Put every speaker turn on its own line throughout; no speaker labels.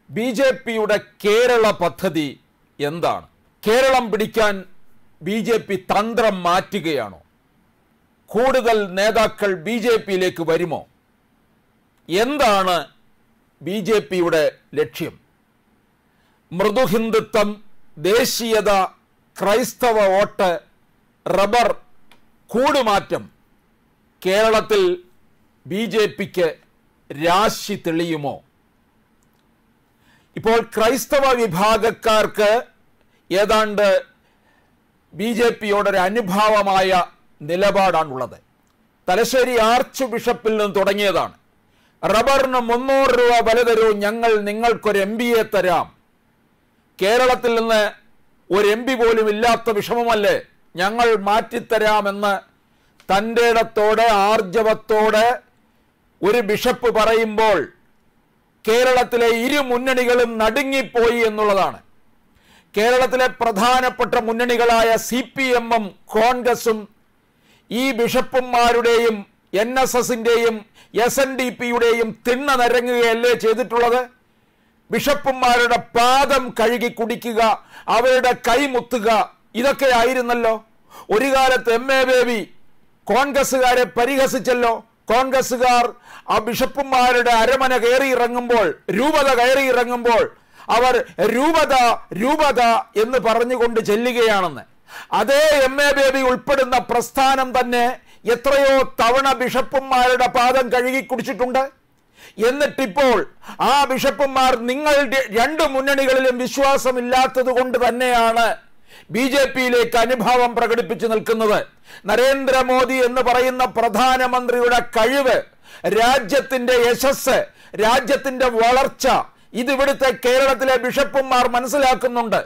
B J പിയുടെ കേരള പദ്ധതി എന്താണ് കേരളം പിടിക്കാൻ ബി ജെ പി തന്ത്രം മാറ്റുകയാണോ കൂടുതൽ നേതാക്കൾ ബി ജെ പിയിലേക്ക് വരുമോ എന്താണ് ബി ജെ പിയുടെ ലക്ഷ്യം മൃദുഹിന്ദുത്വം ദേശീയത ക്രൈസ്തവ വോട്ട് റബ്ബർ കൂടുമാറ്റം കേരളത്തിൽ ബി ജെ പിക്ക് രാശി തെളിയുമോ ഇപ്പോൾ ക്രൈസ്തവ വിഭാഗക്കാർക്ക് ഏതാണ്ട് ബി ജെ പിയോടൊരു അനുഭാവമായ നിലപാടാണുള്ളത് തലശ്ശേരി ആർച്ച് ബിഷപ്പിൽ നിന്ന് തുടങ്ങിയതാണ് റബ്ബറിന് മുന്നൂറ് രൂപ വില തരൂ ഞങ്ങൾ നിങ്ങൾക്കൊരു എം ബി എ തരാം കേരളത്തിൽ നിന്ന് ഒരു എം പി പോലും ഇല്ലാത്ത വിഷമമല്ലേ ഞങ്ങൾ മാറ്റിത്തരാമെന്ന് തൻ്റെ ഇടത്തോടെ ആർജവത്തോടെ ഒരു ബിഷപ്പ് പറയുമ്പോൾ കേരളത്തിലെ ഇരു മുന്നണികളും നടുങ്ങിപ്പോയി എന്നുള്ളതാണ് കേരളത്തിലെ പ്രധാനപ്പെട്ട മുന്നണികളായ സി പി എമ്മും കോൺഗ്രസും ഈ ബിഷപ്പുമാരുടെയും എൻ എസ് എസിൻ്റെയും എസ് എൻ ഡി പിയുടെയും തിണ്ണ നിരങ്ങുകയല്ലേ ചെയ്തിട്ടുള്ളത് ബിഷപ്പുമാരുടെ പാദം കഴുകി കുടിക്കുക അവരുടെ കൈമുത്തുക ഇതൊക്കെ ആയിരുന്നല്ലോ ഒരു കാലത്ത് എം എ ബേബി കോൺഗ്രസ്സുകാരെ പരിഹസിച്ചല്ലോ കോൺഗ്രസ്സുകാർ ആ ബിഷപ്പുമാരുടെ അരമന കയറി ഇറങ്ങുമ്പോൾ രൂപത കയറി ഇറങ്ങുമ്പോൾ അവർ രൂപത രൂപത എന്ന് പറഞ്ഞുകൊണ്ട് ചെല്ലുകയാണെന്ന് അതേ എം എ ബേബി ഉൾപ്പെടുന്ന പ്രസ്ഥാനം തന്നെ എത്രയോ തവണ ബിഷപ്പുമാരുടെ പാദം കഴുകി കുടിച്ചിട്ടുണ്ട് എന്നിട്ടിപ്പോൾ ആ ബിഷപ്പുമാർ നിങ്ങളുടെ രണ്ട് മുന്നണികളിലും വിശ്വാസമില്ലാത്തത് കൊണ്ട് തന്നെയാണ് ബി ജെ പിയിലേക്ക് അനുഭാവം പ്രകടിപ്പിച്ചു നിൽക്കുന്നത് നരേന്ദ്രമോദി എന്ന് പറയുന്ന പ്രധാനമന്ത്രിയുടെ കഴിവ് രാജ്യത്തിന്റെ യശസ് രാജ്യത്തിന്റെ വളർച്ച ഇത് ഇവിടുത്തെ കേരളത്തിലെ ബിഷപ്പുമാർ മനസ്സിലാക്കുന്നുണ്ട്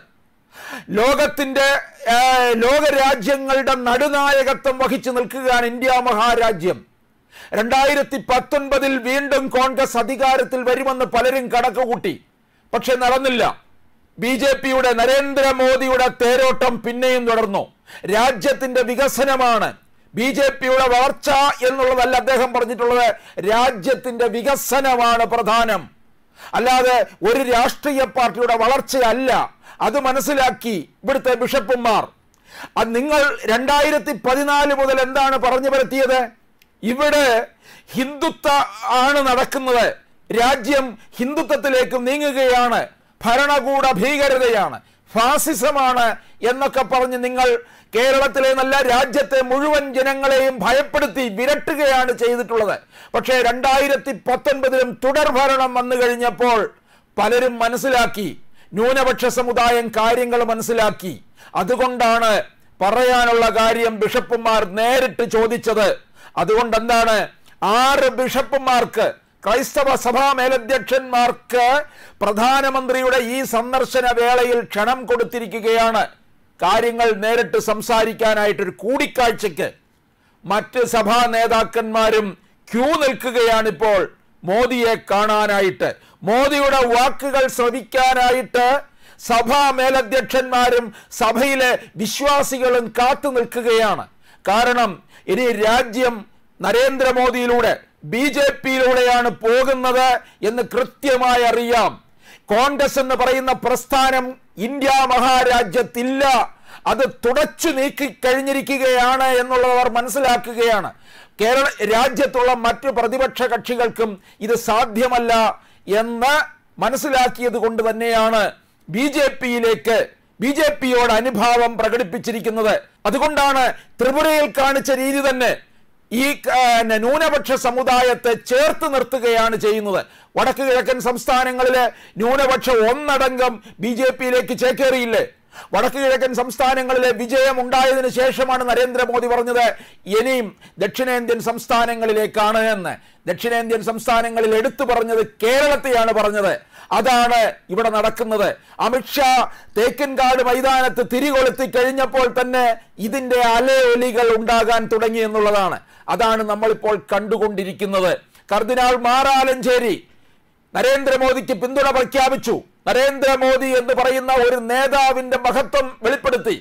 ലോകത്തിന്റെ ആ, ലോകരാജ്യങ്ങളുടെ നടുനായകത്വം വഹിച്ചു നിൽക്കുകയാണ് ഇന്ത്യ മഹാരാജ്യം രണ്ടായിരത്തി പത്തൊൻപതിൽ വീണ്ടും കോൺഗ്രസ് അധികാരത്തിൽ വരുമെന്ന് പലരും കണക്കുകൂട്ടി പക്ഷെ നടന്നില്ല ബി ജെ പിയുടെ നരേന്ദ്രമോദിയുടെ തേരോട്ടം പിന്നെയും തുടർന്നു രാജ്യത്തിന്റെ വികസനമാണ് ബി ജെ പിയുടെ വളർച്ച എന്നുള്ളതല്ല അദ്ദേഹം പറഞ്ഞിട്ടുള്ളത് രാജ്യത്തിന്റെ വികസനമാണ് പ്രധാനം അല്ലാതെ ഒരു രാഷ്ട്രീയ പാർട്ടിയുടെ വളർച്ചയല്ല അത് മനസ്സിലാക്കി ഇവിടുത്തെ ബിഷപ്പുമാർ അത് നിങ്ങൾ രണ്ടായിരത്തി പതിനാല് മുതൽ എന്താണ് പറഞ്ഞു വരുത്തിയത് ഇവിടെ ഹിന്ദുത്വ ആണ് നടക്കുന്നത് രാജ്യം ഹിന്ദുത്വത്തിലേക്ക് നീങ്ങുകയാണ് ഭരണകൂട ഭീകരതയാണ് ഫാസിസമാണ് എന്നൊക്കെ പറഞ്ഞ് നിങ്ങൾ കേരളത്തിലെ നല്ല രാജ്യത്തെ മുഴുവൻ ജനങ്ങളെയും ഭയപ്പെടുത്തി വിരട്ടുകയാണ് ചെയ്തിട്ടുള്ളത് പക്ഷേ രണ്ടായിരത്തി പത്തൊൻപതിലും തുടർഭരണം വന്നു കഴിഞ്ഞപ്പോൾ പലരും മനസ്സിലാക്കി ന്യൂനപക്ഷ സമുദായം കാര്യങ്ങൾ മനസ്സിലാക്കി അതുകൊണ്ടാണ് പറയാനുള്ള കാര്യം ബിഷപ്പുമാർ നേരിട്ട് ചോദിച്ചത് അതുകൊണ്ട് എന്താണ് ആറ് ബിഷപ്പുമാർക്ക് ക്രൈസ്തവ സഭാ മേലധ്യക്ഷന്മാർക്ക് പ്രധാനമന്ത്രിയുടെ ഈ സന്ദർശന വേളയിൽ ക്ഷണം കൊടുത്തിരിക്കുകയാണ് കാര്യങ്ങൾ നേരിട്ട് സംസാരിക്കാനായിട്ടൊരു കൂടിക്കാഴ്ചയ്ക്ക് മറ്റ് സഭാ നേതാക്കന്മാരും ക്യൂ നിൽക്കുകയാണിപ്പോൾ മോദിയെ കാണാനായിട്ട് മോദിയുടെ വാക്കുകൾ ശ്രവിക്കാനായിട്ട് സഭാ മേലധ്യക്ഷന്മാരും സഭയിലെ വിശ്വാസികളും കാത്തു നിൽക്കുകയാണ് കാരണം ഇനി രാജ്യം നരേന്ദ്രമോദിയിലൂടെ ബി ജെ പിയിലൂടെയാണ് പോകുന്നത് എന്ന് കൃത്യമായി അറിയാം കോൺഗ്രസ് എന്ന് പറയുന്ന പ്രസ്ഥാനം ഇന്ത്യ മഹാരാജ്യത്തില്ല അത് തുടച്ചു നീക്കി കഴിഞ്ഞിരിക്കുകയാണ് എന്നുള്ളത് അവർ മനസ്സിലാക്കുകയാണ് കേരള രാജ്യത്തുള്ള മറ്റ് പ്രതിപക്ഷ കക്ഷികൾക്കും ഇത് സാധ്യമല്ല എന്ന് മനസ്സിലാക്കിയത് കൊണ്ട് തന്നെയാണ് ബി ജെ പിയിലേക്ക് ബി ജെ പിയോട് അനുഭാവം പ്രകടിപ്പിച്ചിരിക്കുന്നത് അതുകൊണ്ടാണ് ത്രിപുരയിൽ കാണിച്ച രീതി തന്നെ ഈ ആ, ന്യൂനപക്ഷ സമുദായത്തെ ചേർത്ത് നിർത്തുകയാണ് ചെയ്യുന്നത് വടക്ക് കിഴക്കൻ സംസ്ഥാനങ്ങളിലെ ന്യൂനപക്ഷ ഒന്നടങ്കം ബി ജെ പിയിലേക്ക് ചേക്കേറിയില്ലേ വടക്ക് കിഴക്കൻ സംസ്ഥാനങ്ങളിലെ വിജയം ഉണ്ടായതിനു ശേഷമാണ് നരേന്ദ്രമോദി പറഞ്ഞത് ഇനിയും ദക്ഷിണേന്ത്യൻ സംസ്ഥാനങ്ങളിലേക്കാണ് എന്ന് ദക്ഷിണേന്ത്യൻ സംസ്ഥാനങ്ങളിൽ എടുത്തു പറഞ്ഞത് കേരളത്തെയാണ് പറഞ്ഞത് അതാണ് ഇവിടെ നടക്കുന്നത് അമിത്ഷാ തേക്കിൻകാട് മൈതാനത്ത് തിരികൊളുത്തി കഴിഞ്ഞപ്പോൾ തന്നെ ഇതിന്റെ അലയൊലികൾ ഉണ്ടാകാൻ തുടങ്ങി എന്നുള്ളതാണ് അതാണ് നമ്മളിപ്പോൾ കണ്ടുകൊണ്ടിരിക്കുന്നത് കർദിനാൾ മാറാലഞ്ചേരി നരേന്ദ്രമോദിക്ക് പിന്തുണ പ്രഖ്യാപിച്ചു നരേന്ദ്രമോദി എന്ന് പറയുന്ന ഒരു നേതാവിന്റെ മഹത്വം വെളിപ്പെടുത്തി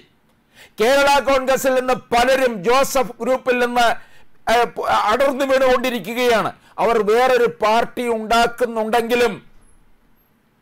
കേരള കോൺഗ്രസിൽ നിന്ന് പലരും ജോസഫ് ഗ്രൂപ്പിൽ നിന്ന് ഏഹ്, പ- അടർന്നു വീണുകൊണ്ടിരിക്കുകയാണ് അവർ വേറൊരു പാർട്ടി ഉണ്ടാക്കുന്നുണ്ടെങ്കിലും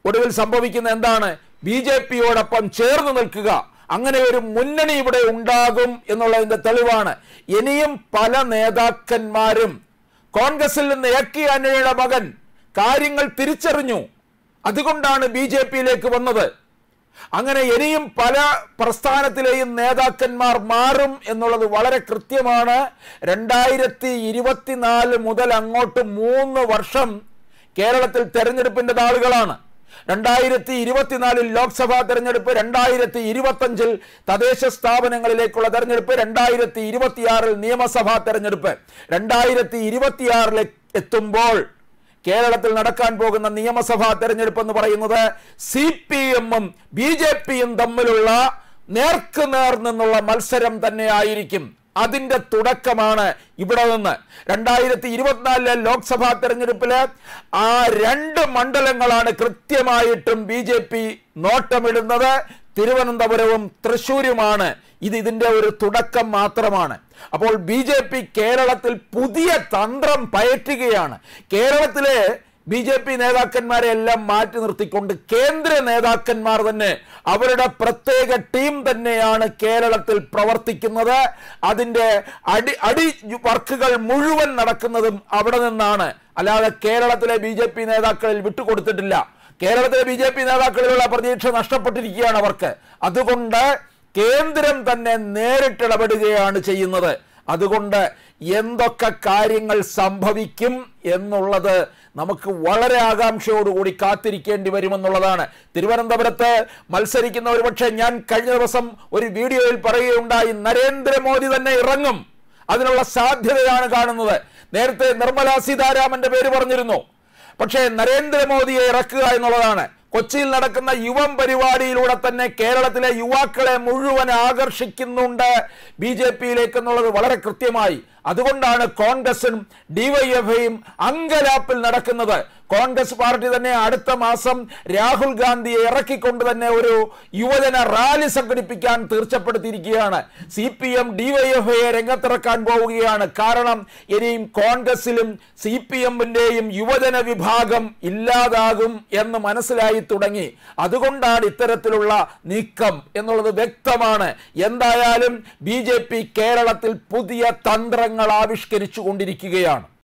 ഒടുവിൽ സംഭവിക്കുന്ന എന്താണ് ബി ജെ പിയോടൊപ്പം ചേർന്ന് നിൽക്കുക അങ്ങനെ ഒരു മുന്നണി ഇവിടെ ഉണ്ടാകും എന്നുള്ളതിന്റെ തെളിവാണ് ഇനിയും പല നേതാക്കന്മാരും കോൺഗ്രസിൽ നിന്ന് എ കെ ആന്റണിയുടെ മകൻ കാര്യങ്ങൾ തിരിച്ചറിഞ്ഞു അതുകൊണ്ടാണ് ബി ജെ പിയിലേക്ക് വന്നത് അങ്ങനെ ഇനിയും പല പ്രസ്ഥാനത്തിലെയും നേതാക്കന്മാർ മാറും എന്നുള്ളത് വളരെ കൃത്യമാണ് രണ്ടായിരത്തി ഇരുപത്തിനാല് മുതൽ അങ്ങോട്ട് മൂന്ന് വർഷം കേരളത്തിൽ തെരഞ്ഞെടുപ്പിന്റെ നാളുകളാണ് രണ്ടായിരത്തി ഇരുപത്തിനാലിൽ ലോക്സഭാ തെരഞ്ഞെടുപ്പ് രണ്ടായിരത്തി ഇരുപത്തഞ്ചിൽ തദ്ദേശ സ്ഥാപനങ്ങളിലേക്കുള്ള തെരഞ്ഞെടുപ്പ് രണ്ടായിരത്തി ഇരുപത്തിയാറിൽ നിയമസഭാ തെരഞ്ഞെടുപ്പ് രണ്ടായിരത്തി ഇരുപത്തിയാറിൽ എത്തുമ്പോൾ കേരളത്തിൽ നടക്കാൻ പോകുന്ന നിയമസഭാ തെരഞ്ഞെടുപ്പ് എന്ന് പറയുന്നത് സി പി എമ്മും ബി ജെ പിയും തമ്മിലുള്ള നേർക്കുനേർ നിന്നുള്ള മത്സരം തന്നെ ആയിരിക്കും അതിന്റെ തുടക്കമാണ് ഇവിടെ നിന്ന് രണ്ടായിരത്തി ഇരുപത്തിനാലിലെ ലോക്സഭാ തെരഞ്ഞെടുപ്പില് ആ രണ്ട് മണ്ഡലങ്ങളാണ് കൃത്യമായിട്ടും ബി ജെ പി നോട്ടമിടുന്നത് തിരുവനന്തപുരവും തൃശ്ശൂരുമാണ് ഇത് ഇതിന്റെ ഒരു തുടക്കം മാത്രമാണ് അപ്പോൾ ബി ജെ പി കേരളത്തിൽ പുതിയ തന്ത്രം പയറ്റുകയാണ് കേരളത്തിലെ ബി ജെ പി നേതാക്കന്മാരെ എല്ലാം മാറ്റി നിർത്തിക്കൊണ്ട് കേന്ദ്ര നേതാക്കന്മാർ തന്നെ അവരുടെ പ്രത്യേക ടീം തന്നെയാണ് കേരളത്തിൽ പ്രവർത്തിക്കുന്നത് അതിൻ്റെ അടി അടി വർക്കുകൾ മുഴുവൻ നടക്കുന്നതും അവിടെ നിന്നാണ് അല്ലാതെ കേരളത്തിലെ ബി ജെ പി നേതാക്കളിൽ വിട്ടുകൊടുത്തിട്ടില്ല കേരളത്തിലെ ബി ജെ പി നേതാക്കളിലുള്ള പ്രതീക്ഷ നഷ്ടപ്പെട്ടിരിക്കുകയാണ് അവർക്ക് അതുകൊണ്ട് കേന്ദ്രം തന്നെ നേരിട്ടിടപെടുകയാണ് ചെയ്യുന്നത് അതുകൊണ്ട് എന്തൊക്കെ കാര്യങ്ങൾ സംഭവിക്കും എന്നുള്ളത് നമുക്ക് വളരെ ആകാംക്ഷയോടുകൂടി കാത്തിരിക്കേണ്ടി വരുമെന്നുള്ളതാണ് തിരുവനന്തപുരത്ത് മത്സരിക്കുന്ന ഒരുപക്ഷെ ഞാൻ കഴിഞ്ഞ ദിവസം ഒരു വീഡിയോയിൽ പറയുകയുണ്ടായി നരേന്ദ്രമോദി തന്നെ ഇറങ്ങും അതിനുള്ള സാധ്യതയാണ് കാണുന്നത് നേരത്തെ നിർമ്മല സീതാരാമന്റെ പേര് പറഞ്ഞിരുന്നു പക്ഷേ നരേന്ദ്രമോദിയെ ഇറക്കുക എന്നുള്ളതാണ് കൊച്ചിയിൽ നടക്കുന്ന യുവം പരിപാടിയിലൂടെ തന്നെ കേരളത്തിലെ യുവാക്കളെ മുഴുവൻ ആകർഷിക്കുന്നുണ്ട് ബി ജെ പിയിലേക്ക് എന്നുള്ളത് വളരെ കൃത്യമായി അതുകൊണ്ടാണ് കോൺഗ്രസും ഡിവൈഎഫ്ഐയും അങ്കലാപ്പിൽ നടക്കുന്നത് കോൺഗ്രസ് പാർട്ടി തന്നെ അടുത്ത മാസം രാഹുൽ ഗാന്ധിയെ ഇറക്കിക്കൊണ്ട് തന്നെ ഒരു യുവജന റാലി സംഘടിപ്പിക്കാൻ തീർച്ചപ്പെടുത്തിയിരിക്കുകയാണ് സി പി എം ഡിവൈഎഫ്ഐയെ രംഗത്തിറക്കാൻ പോവുകയാണ് കാരണം ഇനിയും കോൺഗ്രസിലും സി പി എമ്മിന്റെയും യുവജന വിഭാഗം ഇല്ലാതാകും എന്ന് മനസ്സിലായി തുടങ്ങി അതുകൊണ്ടാണ് ഇത്തരത്തിലുള്ള നീക്കം എന്നുള്ളത് വ്യക്തമാണ് എന്തായാലും ബി കേരളത്തിൽ പുതിയ തന്ത്രങ്ങൾ ആവിഷ്കരിച്ചു കൊണ്ടിരിക്കുകയാണ്